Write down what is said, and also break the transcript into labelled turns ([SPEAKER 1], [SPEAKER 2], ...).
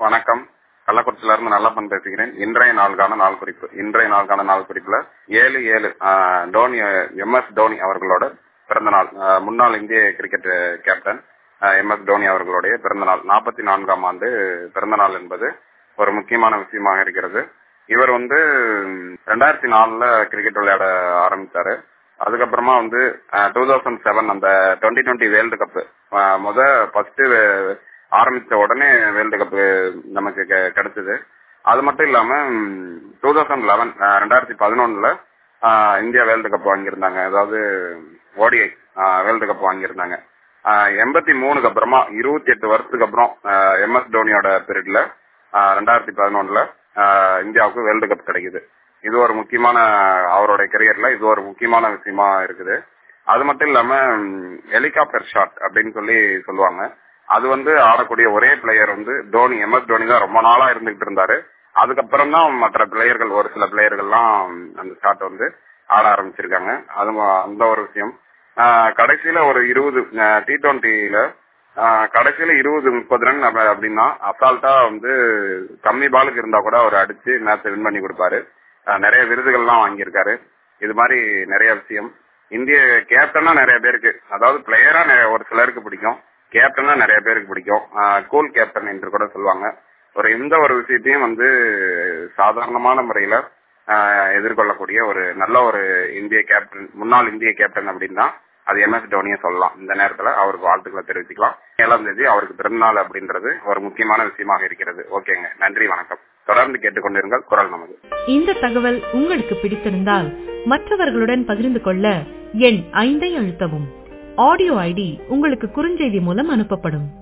[SPEAKER 1] வணக்கம் கள்ளக்குறிச்சியில இருந்து நல்லப்பன் பேசுகிறேன் இன்றைய நாளுக்கான நாள் குறிப்பு இன்றைய நாளுக்கான நாள் குறிப்புல ஏழு ஏழு ஆஹ், டோனி எம் எஸ் டோனி அவர்களோட பிறந்த நாள் ஆஹ், முன்னாள் இந்திய cricket captain M S Dhoni அவர்களுடைய பிறந்த நாள் நாற்பத்தி நான்காம் ஆண்டு பிறந்த நாள் என்பது ஒரு முக்கியமான விஷயமாக இருக்கிறது இவர் வந்து ரெண்டாயிரத்தி நாலுல கிரிக்கெட் விளையாட ஆரம்பிச்சாரு அதுக்கப்புறமா வந்து டூ தௌசண்ட் செவன் அந்த டுவெண்ட்டி டுவெண்ட்டி வேர்ல்டு கப் முத ஃபர்ஸ்ட் ஆரம்பிச்ச உடனே வேர்ல்டு கப் நமக்கு கெ- கிடைச்சது அது மட்டும் இல்லாம டூ தௌசண்ட் லெவன் ரெண்டாயிரத்தி பதினொன்னுல இந்தியா வேர்ல்டு கப் வாங்கியிருந்தாங்க அதாவது ஓடிஐ வேர்ல்டு கப் வாங்கியிருந்தாங்க எண்பத்தி மூணுக்கு அப்புறமா இருபத்தி எட்டு வருஷத்துக்கு அப்புறம் எம் எஸ் டோனியோட பீரியட்ல ரெண்டாயிரத்தி பதினொன்னுல இந்தியாவுக்கு வேர்ல்டு கப் கிடைக்குது இது ஒரு முக்கியமான அவருடைய கெரியர்ல இது ஒரு முக்கியமான விஷயமா இருக்குது அது மட்டும் இல்லாம ஹெலிகாப்டர் ஷாட் அப்படின்னு சொல்லி சொல்லுவாங்க அது வந்து ஆடக்கூடிய ஒரே பிளேயர் வந்து தோனி எம் எஸ் தோனி தான் ரொம்ப நாளா இருந்துகிட்டு இருந்தாரு அதுக்கப்புறம் தான் மற்ற பிளேயர்கள் ஒரு சில பிளேயர்கள்லாம் அந்த ஷாட் வந்து ஆட ஆரம்பிச்சிருக்காங்க அது ம- அந்த ஒரு விஷயம் ஆஹ் கடைசியில ஒரு இருபது டி டுவெண்ட்டில கடைசியில இருபது முப்பது ரன் அப்ப- அப்படின்னா அசால்ட்டா வந்து கம்மி பாலுக்கு இருந்தா கூட அவர் அடிச்சு மேட்ச் வின் பண்ணி கொடுப்பாரு ஆஹ் நிறைய விருதுகள்லாம் வாங்கியிருக்காரு இது மாதிரி நிறைய விஷயம் இந்திய கேப்டனா நிறைய பேருக்கு அதாவது பிளேயரா ஒரு சிலருக்கு பிடிக்கும் கேப்டனா நிறைய பேருக்கு பிடிக்கும் கூல் கேப்டன் என்று கூட சொல்லுவாங்க ஒரு எந்த ஒரு விஷயத்தையும் வந்து சாதாரணமான முறையில ஆஹ் எதிர்கொள்ளக்கூடிய ஒரு நல்ல ஒரு இந்திய கேப்டன் முன்னாள் இந்திய கேப்டன் அப்படின்னா அது எம் எஸ் டோனியை சொல்லலாம் இந்த நேரத்துல அவருக்கு வாழ்த்துக்களை தெரிவிச்சுக்கலாம் ஏழாம் தேதி அவருக்கு பிறந்தநாள் அப்படின்றது ஒரு முக்கியமான விஷயமாக இருக்கிறது ஓகேங்க நன்றி வணக்கம் தொடர்ந்து கேட்டுக்கொண்டிருங்கள் குரல் நமது
[SPEAKER 2] இந்த தகவல் உங்களுக்கு பிடித்திருந்தால் மற்றவர்களுடன் பகிர்ந்து கொள்ள எண் ஐந்தை அழுத்தவும் ஆடியோ ஐடி உங்களுக்கு குறுஞ்செய்தி மூலம் அனுப்பப்படும்